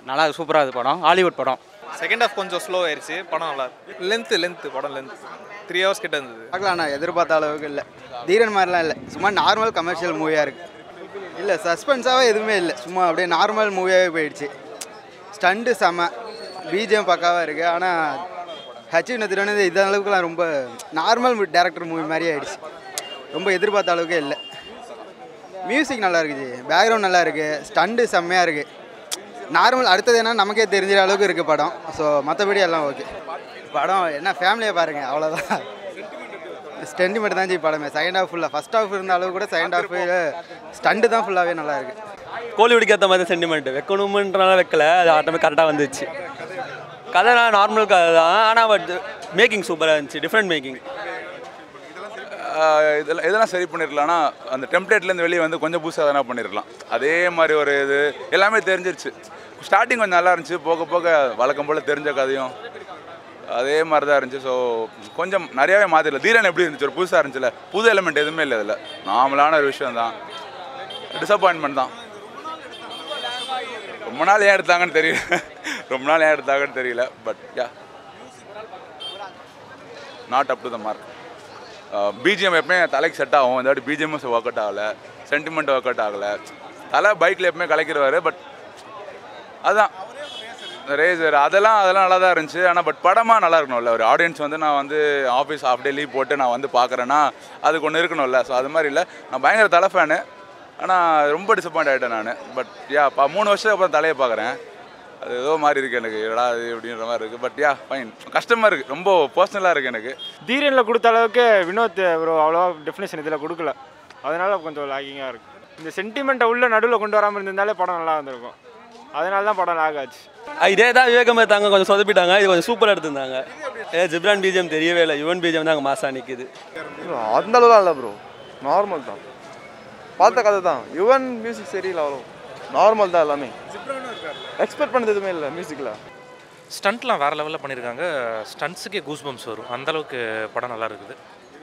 நல்லா சூப்பராக இது படம் ஹாலிவுட் படம் செகண்ட் ஹாஃப் கொஞ்சம் ஸ்லோ ஆயிடுச்சு படம் நல்லா லென்த்து லென்த்து படம் லென்த் த்ரீ ஹவர்ஸ் கிட்ட இருந்தது பார்க்கலாம் நான் எதிர்பார்த்த அளவுக்கு இல்லை தீரன் மாதிரிலாம் இல்லை சும்மா நார்மல் கமர்ஷியல் மூவியாக இருக்குது இல்லை சஸ்பென்ஸாகவே எதுவுமே இல்லை சும்மா அப்படியே நார்மல் மூவியாகவே போயிடுச்சு ஸ்டண்ட்டு செம பிஜிஎம் பக்காவாக இருக்குது ஆனால் ஹச்சி நத்திரனது இந்த அளவுக்குலாம் ரொம்ப நார்மல் டேரக்டர் மூவி மாதிரியே ஆயிடுச்சு ரொம்ப எதிர்பார்த்த அளவுக்கே இல்லை மியூசிக் நல்லா இருக்குது பேக்ரவுண்ட் நல்லா இருக்குது ஸ்டண்ட்டு செம்மையாக இருக்குது நார்மல் அடுத்தது என்ன நமக்கே தெரிஞ்சிற அளவுக்கு இருக்குது படம் ஸோ மற்றபடி எல்லாம் ஓகே படம் என்ன ஃபேமிலியை பாருங்கள் அவ்வளோதான் ஸ்டெண்டு மட்டும் தான் ஜி படமே செகண்ட் ஹாஃப் ஃபுல்லாக ஃபஸ்ட் ஹாஃப் இருந்த அளவு கூட செகண்ட் ஹாஃப் ஸ்டண்டு தான் ஃபுல்லாகவே நல்லா இருக்குது கோலிவுடுக்கு ஏற்ற மாதிரி சென்டிமெண்ட் வைக்கணுமன்றனால வைக்கல அது ஆட்டோமே கரெக்டாக வந்துச்சு கதை நார்மல் கதை தான் ஆனால் பட் மேக்கிங் சூப்பராக இருந்துச்சு டிஃப்ரெண்ட் மேக்கிங் ஆஹ் இதெல்லாம் இதெல்லாம் சரி பண்ணிருக்கலாம்னா அந்த டெம்ப்ளேட்லேருந்து வெளியே வந்து கொஞ்சம் புதுசாக எதனா பண்ணிருக்கலாம் அதே மாதிரி ஒரு இது எல்லாமே தெரிஞ்சிருச்சு ஸ்டார்டிங் கொஞ்சம் நல்லா இருந்துச்சு போக போக வழக்கம் போல் தெரிஞ்ச கதையும் அதே மாதிரி தான் இருந்துச்சு ஸோ கொஞ்சம் நிறையாவே மாற்றிடல தீரன் எப்படி இருந்துச்சு ஒரு புதுசாக இருந்துச்சுல புது எலிமெண்ட் எதுவுமே இல்லை இதில் நார்மலான ஒரு விஷயம் தான் டிசப்பாயின்மெண்ட் தான் ரொம்ப நாள் ஏன் எடுத்தாங்கன்னு தெரியல ரொம்ப நாள் ஏன் எடுத்தாங்கன்னு தெரியல but ya not up to the mark BGM எப்பவுமே தலைக்கு செட் ஆகும் இந்த வாட்டி பிஜிஎம்மும் ஒர்க் அவுட் ஆகலை சென்டிமெண்ட் ஒர்க் அவுட் ஆகலை தலை பைக்கில் எப்பவுமே கலைக்கிறவாரு பட் அதுதான் ரேசர் அதெல்லாம் அதெல்லாம் நல்லா தான் இருந்துச்சு ஆனால் பட் படமாக நல்லா இருக்கணும்ல ஒரு ஆடியன்ஸ் வந்து நான் வந்து ஆஃபீஸ் ஹாஃப் டே லீவ் போட்டு நான் வந்து பார்க்குறேன்னா அதுக்கு ஒன்று இருக்கணும்ல ஸோ அது மாதிரி இல்லை நான் பயங்கர தலை ஃபேனு ஆனால் ரொம்ப டிசப்பாயிண்ட் ஆகிட்டேன் நான் பட் யா பா மூணு வருஷத்துக்கு அப்புறம் தலையை பார்க்குறேன் அது ஏதோ மாதிரி இருக்குது எனக்கு எடா இது அப்படின்ற மாதிரி இருக்குது பட் யா ஃபைன் கஷ்டமாக இருக்குது ரொம்ப பர்சனலாக இருக்குது எனக்கு தீரனில் கொடுத்த அளவுக்கு வினோத் ப்ரோ அவ்வளோவா டெஃபினேஷன் இதில் கொடுக்கல அதனால கொஞ்சம் லாகிங்காக இருக்குது இந்த சென்டிமெண்ட்டை உள்ள நடுவில் கொண்டு வராமல் இருந்திருந்தாலே படம் நல்லா இருந்திருக்கும் அதனால தான் படம் லாக் ஆச்சு இதே தான் விவேகம் எடுத்தாங்க கொஞ்சம் சொதப்பிட்டாங்க இது கொஞ்சம் சூப்பராக எடுத்திருந்தாங்க ஏ ஜிப்ரான் பிஜிஎம் தெரியவே இல்லை யுவன் பிஜிஎம் தான் அங்கே மாசா நிற்குது அந்த அளவுலாம் இல்லை ப்ரோ நார்மல் தான் பார்த்த கதை தான் யுவன் மியூசிக் சரியில்லை அவ்வளோ நார்மல் தான் எல்லாமே எக்ஸ்பெக்ட் பண்ணது எதுவுமே இல்லை மியூசிக்கில் ஸ்டண்ட்லாம் வேறு லெவலில் பண்ணியிருக்காங்க ஸ்டண்ட்ஸுக்கே கூஸ் பம்ப்ஸ் வரும் அந்த அளவுக்கு படம் நல்லா இருக்குது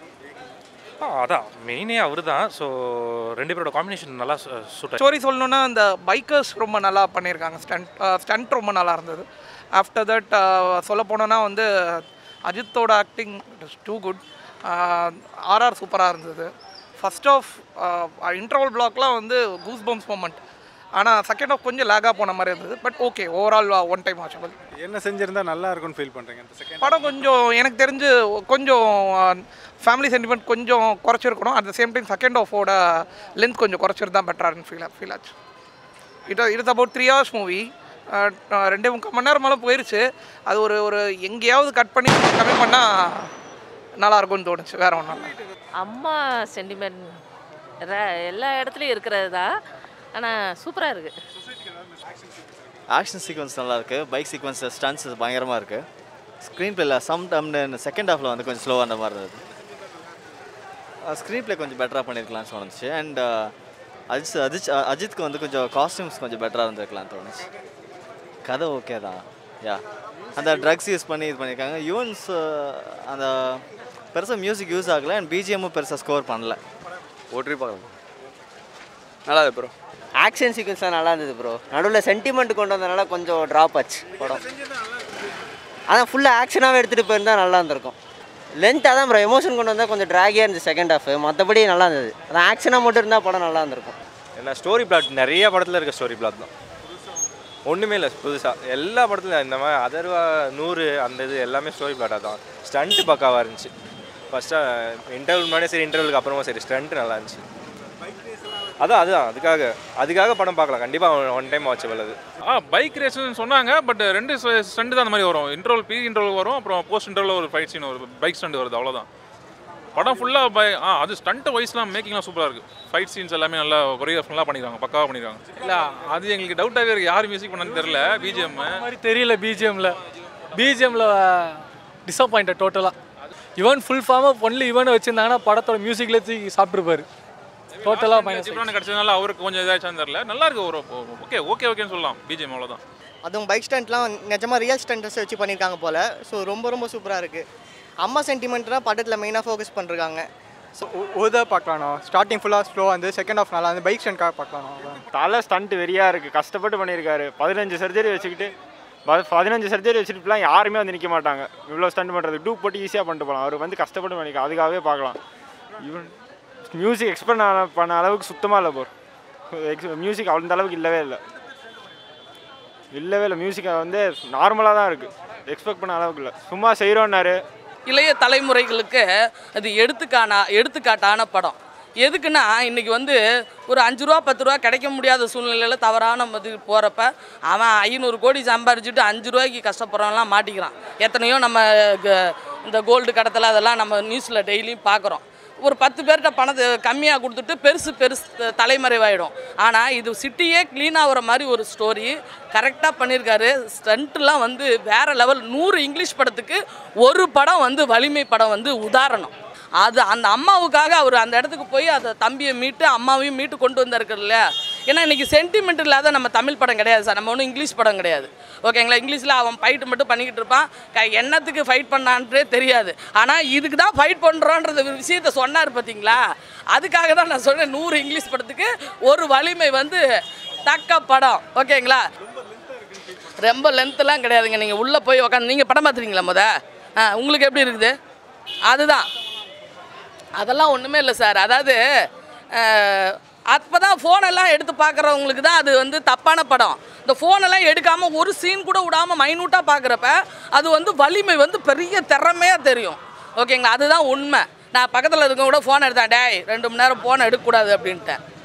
ஆ அதான் மெயினே அவர் தான் ஸோ ரெண்டு பேரோட காம்பினேஷன் நல்லா சூட் ஸ்டோரி சொல்லணுன்னா அந்த பைக்கர்ஸ் ரொம்ப நல்லா பண்ணியிருக்காங்க ஸ்டண்ட் ஸ்டண்ட் ரொம்ப நல்லா இருந்தது ஆஃப்டர் தட் சொல்ல போனோன்னா வந்து அஜித்தோட ஆக்டிங் டூ குட் ஆர்ஆர் சூப்பராக இருந்தது ஃபஸ்ட் ஆஃப் இன்டர்வல் பிளாக்லாம் வந்து கூஸ் பம்ஸ் மூமெண்ட் ஆனால் செகண்ட் ஆஃப் கொஞ்சம் லேகாக போன மாதிரி இருந்தது but okay overall one time watchable என்ன செஞ்சிருந்தா நல்லா இருக்கும்னு ஃபீல் பண்ணுறீங்க இந்த செகண்ட் படம் கொஞ்சம் எனக்கு தெரிஞ்சு கொஞ்சம் ஃபேமிலி சென்டிமெண்ட் கொஞ்சம் குறைச்சிருக்கணும் at the same time second ஆஃபோட லென்த் கொஞ்சம் குறைச்சிருந்தா பெட்டராக ஃபீல் ஃபீல் ஆச்சு it it's about three hours movie ரெண்டே முக்கால் மணி நேரம் மேலே போயிருச்சு அது ஒரு ஒரு எங்கேயாவது கட் பண்ணி கம்மி பண்ணால் நல்லா இருக்கும்னு தோணுச்சு வேற ஒன்றும் இல்லை அம்மா சென்டிமெண்ட் எல்லா இடத்துலையும் இருக்கிறது தான் ஆனால் சூப்பராக இருக்குது ஆக்ஷன் சீக்வன்ஸ் நல்லா இருக்கு பைக் சீக்வன்ஸ் ஸ்டன்ஸ் பயங்கரமாக இருக்கு ஸ்க்ரீன் பிளேல சம் டம் செகண்ட் ஹாஃபில் வந்து கொஞ்சம் ஸ்லோவாக அந்த மாதிரி இருந்தது ஸ்க்ரீன் பிளே கொஞ்சம் பெட்டராக பண்ணியிருக்கலாம்னு தோணுச்சு அண்ட் அஜித் அஜித் அஜித்க்கு வந்து கொஞ்சம் காஸ்டியூம்ஸ் கொஞ்சம் பெட்டராக இருந்திருக்கலாம்னு தோணுச்சு கதை ஓகே தான் யா அந்த ட்ரக்ஸ் யூஸ் பண்ணி இது பண்ணியிருக்காங்க யூன்ஸ் அந்த பெருசாக மியூசிக் யூஸ் ஆகலை அண்ட் பிஜிஎம்மும் பெருசாக ஸ்கோர் பண்ணல ஓட்டி பார்க்கலாம் நல்லா இருக்கு ப்ரோ ஆக்ஷன் சீக்வன்ஸ்லாம் நல்லா இருந்தது ப்ரோ நடுவில் சென்டிமெண்ட் கொண்டு வந்தனால கொஞ்சம் ட்ராப் ஆச்சு படம் அதான் ஃபுல்லாக ஆக்ஷனாகவே எடுத்துகிட்டு போயிருந்தா நல்லா இருந்திருக்கும் லென்த் அதான் ப்ரோ எமோஷன் கொண்டு வந்தால் கொஞ்சம் ட்ராகியாக இருந்துச்சு செகண்ட் ஹாஃப் மற்றபடி நல்லா இருந்தது அதான் ஆக்ஷனாக மட்டும் இருந்தால் படம் நல்லா இருந்திருக்கும் ஏன்னா ஸ்டோரி பிளாட் நிறைய படத்தில் இருக்க ஸ்டோரி பிளாட் தான் ஒன்றுமே இல்லை புதுசாக எல்லா படத்துலையும் இந்த மாதிரி அதர்வா நூறு அந்த இது எல்லாமே ஸ்டோரி பிளாட்டாக தான் ஸ்டண்ட்டு பக்காவாக இருந்துச்சு ஃபஸ்ட்டாக இன்டர்வல் முன்னாடியே சரி இன்டர்வலுக்கு அப்புறமா சரி ஸ்டண்ட் நல்லா இருந்துச்சு அதான் அதுதான் அதுக்காக அதுக்காக படம் பார்க்கலாம் கண்டிப்பாக ஒன் டைம் வாட்சபிள் அது ஆ பைக் ரேஸ்னு சொன்னாங்க பட் ரெண்டு ஸ்டண்ட் தான் அந்த மாதிரி வரும் இன்டர்வல் பி இன்டர்வல் வரும் அப்புறம் போஸ்ட் இன்டர்வல் ஒரு ஃபைட் சீன் ஒரு பைக் ஸ்டண்ட் வருது அவ்வளோதான் படம் ஃபுல்லாக பை ஆ அது ஸ்டண்ட் வைஸ்லாம் மேக்கிங்லாம் சூப்பராக இருக்குது ஃபைட் சீன்ஸ் எல்லாமே நல்லா கொரியோகிராஃப்லாம் பண்ணிருக்காங்க பக்காவாக பண்ணிருக்காங்க இல்லை அது எங்களுக்கு டவுட்டாகவே இருக்குது யார் மியூசிக் பண்ணனு தெரியல பிஜிஎம் மாதிரி தெரியல பிஜிஎம்ல பிஜிஎம்ல டிசப்பாயிண்டட் டோட்டலாக இவன் ஃபுல் ஃபார்மாக ஒன்லி இவனை வச்சிருந்தாங்கன்னா படத்தோட மியூசிக்ல தூக்கி சாப்பிட்ருப்பாரு டோட்டலாக மைனஸ் ஜிப்ரான் கிடைச்சதுனால அவருக்கு கொஞ்சம் இதாச்சான்னு தெரியல நல்லா இருக்கு ஒரு ஓகே ஓகே ஓகேன்னு சொல்லலாம் பிஜிஎம் அவ்வளோதான் அதுவும் பைக் ஸ்டண்ட்லாம் நிஜமாக ரியல் ஸ்டண்ட்ஸ் வச்சு பண்ணியிருக்காங்க போல் ஸோ ரொம்ப ரொம்ப சூப்பராக இருக்குது அம்மா சென்டிமெண்ட்னா படத்தில் மெயினாக ஃபோக்கஸ் பண்ணிருக்காங்க ஊதா பார்க்கலாம் ஸ்டார்டிங் ஃபுல்லாக ஸ்லோ வந்து செகண்ட் ஆஃப் நல்லா வந்து பைக் ஸ்டண்ட்காக பார்க்கலாம் தலை ஸ்டண்ட் வெறியாக இருக்குது கஷ்டப்பட்டு பண்ணியிருக்காரு பதினஞ்சு சர்ஜரி வச்சுக்கிட்டு ப- பதினஞ்சு சர்ஜரி வச்சுட்டுலாம் யாருமே வந்து நிற்க மாட்டாங்க இவ்வளோ ஸ்டண்ட் பண்ணுறது டூப் போட்டு ஈஸியாக பண்ணிட்டு போகலாம் அவர் வந்து கஷ்டப்பட்டு பண்ணிக்க அதுக்காகவே பார்க்கலாம் ஈவன் மியூசிக் எக்ஸ்பெக்ட் பண்ண அளவுக்கு சுத்தமாக இல்லை போர் மியூசிக் அந்த அளவுக்கு இல்லவே இல்லை இல்லவே இல்லை மியூசிக் வந்து நார்மலாக தான் இருக்குது எக்ஸ்பெக்ட் பண்ண அளவுக்கு இல்லை சும்மா செய்கிறோன்னாரு இளைய தலைமுறைகளுக்கு அது எடுத்துக்கான எடுத்துக்காட்டான படம் எதுக்குன்னா இன்றைக்கி வந்து ஒரு அஞ்சு ரூபா பத்து ரூபா கிடைக்க முடியாத சூழ்நிலையில் தவறான இது போகிறப்ப அவன் ஐநூறு கோடி சம்பாரிச்சுட்டு அஞ்சு ரூபாய்க்கு கஷ்டப்படுறவன்லாம் மாட்டிக்கிறான் எத்தனையோ நம்ம க- இந்த கோல்டு கடத்தல அதெல்லாம் நம்ம நியூஸில் டெய்லியும் பார்க்குறோம் ஒரு பத்து பேர்கிட்ட பணத்தை கம்மியாக கொடுத்துட்டு பெருசு பெருசு த- தலைமறைவாயிடும் ஆனால் இது சிட்டியே க்ளீன் ஆகுற மாதிரி ஒரு ஸ்டோரி கரெக்டாக பண்ணியிருக்காரு ஸ்டண்ட்லாம் வந்து வேற லெவல் நூறு இங்கிலீஷ் படத்துக்கு ஒரு படம் வந்து வலிமை படம் வந்து உதாரணம் அது அந்த அம்மாவுக்காக அவர் அந்த இடத்துக்கு போய் அந்த தம்பியை மீட்டு அம்மாவையும் மீட்டு கொண்டு வந்திருக்காரு இல்லையா ஏன்னா இன்றைக்கி சென்டிமெண்ட் இல்லாத நம்ம தமிழ் படம் கிடையாது சார் நம்ம ஒன்றும் இங்கிலீஷ் படம் கிடையாது ஓகேங்களா இங்கிலீஷில் அவன் ஃபைட்டு மட்டும் பண்ணிக்கிட்டு இருப்பான் க என்னத்துக்கு ஃபைட் பண்ணான்றே தெரியாது ஆனால் இதுக்கு தான் ஃபைட் பண்ணுறோன்றது விஷயத்த சொன்னார் பார்த்தீங்களா அதுக்காக தான் நான் சொன்னேன் நூறு இங்கிலீஷ் படத்துக்கு ஒரு வலிமை வந்து தக்க படம் ஓகேங்களா ரொம்ப லென்த்லாம் கிடையாதுங்க நீங்கள் உள்ளே போய் உட்காந்து நீங்கள் படம் பார்த்துருக்கீங்களா முத ஆ உங்களுக்கு எப்படி இருக்குது அதுதான் அதெல்லாம் ஒன்றுமே இல்லை சார் அதாவது அப்போ தான் ஃபோனெல்லாம் எடுத்து பார்க்குறவங்களுக்கு தான் அது வந்து தப்பான படம் இந்த ஃபோனெல்லாம் எடுக்காமல் ஒரு சீன் கூட விடாமல் மைனூட்டாக பார்க்குறப்ப அது வந்து வலிமை வந்து பெரிய திறமையாக தெரியும் ஓகேங்களா அதுதான் உண்மை நான் பக்கத்தில் இருக்கவங்க கூட ஃபோன் எடுத்தேன் டேய் ரெண்டு மணி நேரம் ஃபோன் எடுக்கக்கூடாது அப்படின்ட்டேன்